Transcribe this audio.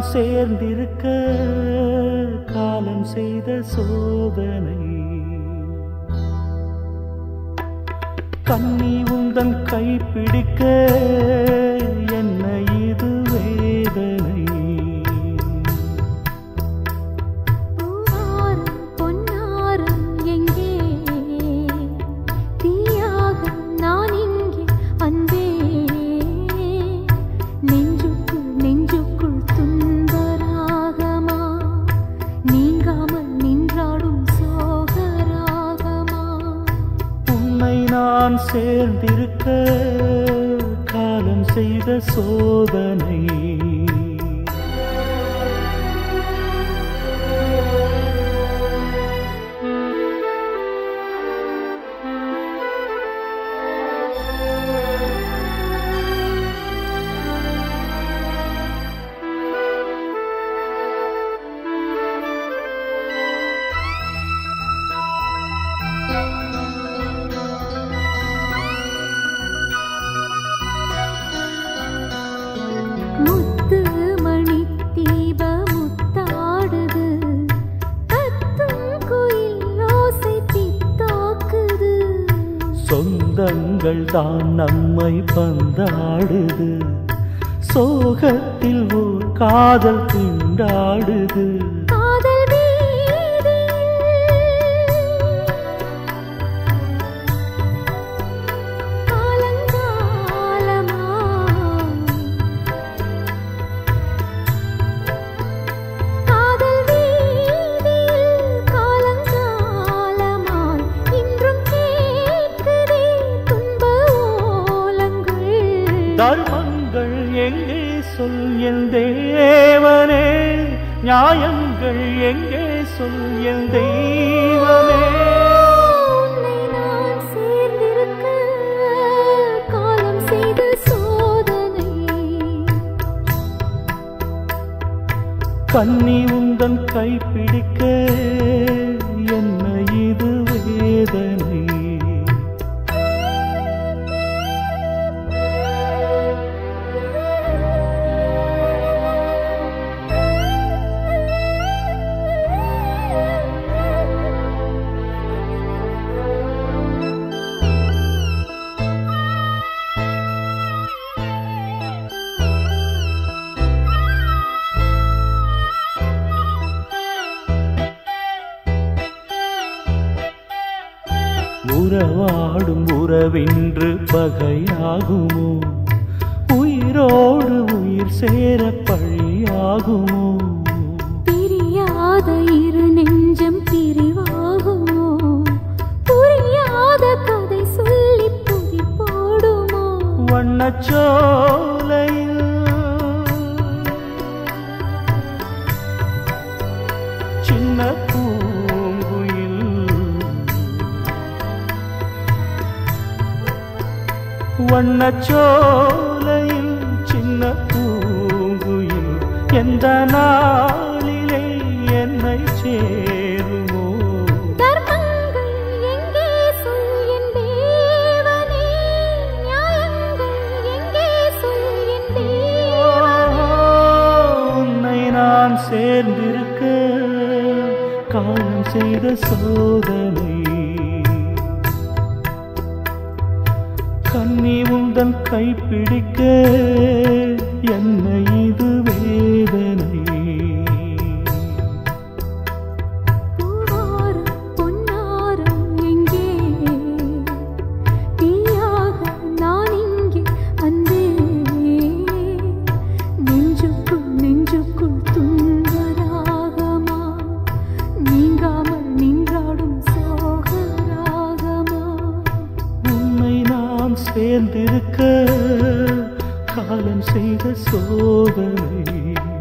சேர்ந்திருக்க காலம் செய்த சோதனை கண்ணி உந்தன் கை பிடிக்க என்ன இது வேதனை பூவாரம் பொன்னாரம் எங்கே தீயாக நான் இங்கே அன்பே நெஞ்சுக்குள் நெஞ்சுக்குள் துன்பராகமா நீங்காமல் நின்றாடும் சோகராகமா உன்னை நான் சேர்ந்திருக்க காலம் செய்த சோதனை முத்து மணி தீப முத்தாடுது கத்தும் குயில் ஓசை பித்தாக்குது சொந்தங்கள் தான் நம்மை பந்தாடுது சோகத்தில் ஓர் காதல் திண்டாடுது காதல் வீதியில் காலங்காலமா காதல் வீதியில் காலங்காலமாய் இன்றும் கேட்குதே துன்ப ஓலங்கள் தர்மங்கள் எங்கே சொல் என் தேவனே நியாயங்கள் எங்கே சொல் என் தெய்வமே உன்னை நான் சேர்ந்திருக்க காலம் செய்த சோதனை கண்ணி உந்தன் கை பிடிக்க என்ன இது வேதனை உறவாடும் உறவின்று பகையாகுமோ உயிரோடு உயிர் சேர பழியாகுமோ பிரியாத இரு நெஞ்சம் பிரிவாகுமோ புரியாத கதை சொல்லி புதி போடுமோ வண்ணச்சோலையில் சின்ன பூங்குயில் வண்ணச்சோலையில் சின்ன பூங்குயில் எந்த நாளிலே என்னை சேருமோ தர்மங்கள் எங்கே சொல் என் தேவனே நியாயங்கள் எங்கே சொல் என் தேவனே உன்னை நான் சேர்ந்திருக்க காலம் செய்த சோதனை கண்ணி உந்தன் கை பிடிக்க என்ன இது வேதனை பூவாரம் பொன்னாரம் எங்கே தீயாக நான் இங்கே அன்பே நெஞ்சுக்குள் நெஞ்சுக்குள் துன்பராகமா நீங்காமல் நின்றாடும் சோகராகமா உன்னை நாம் சேர்ந்திருக்க காலம் செய்த சோதனை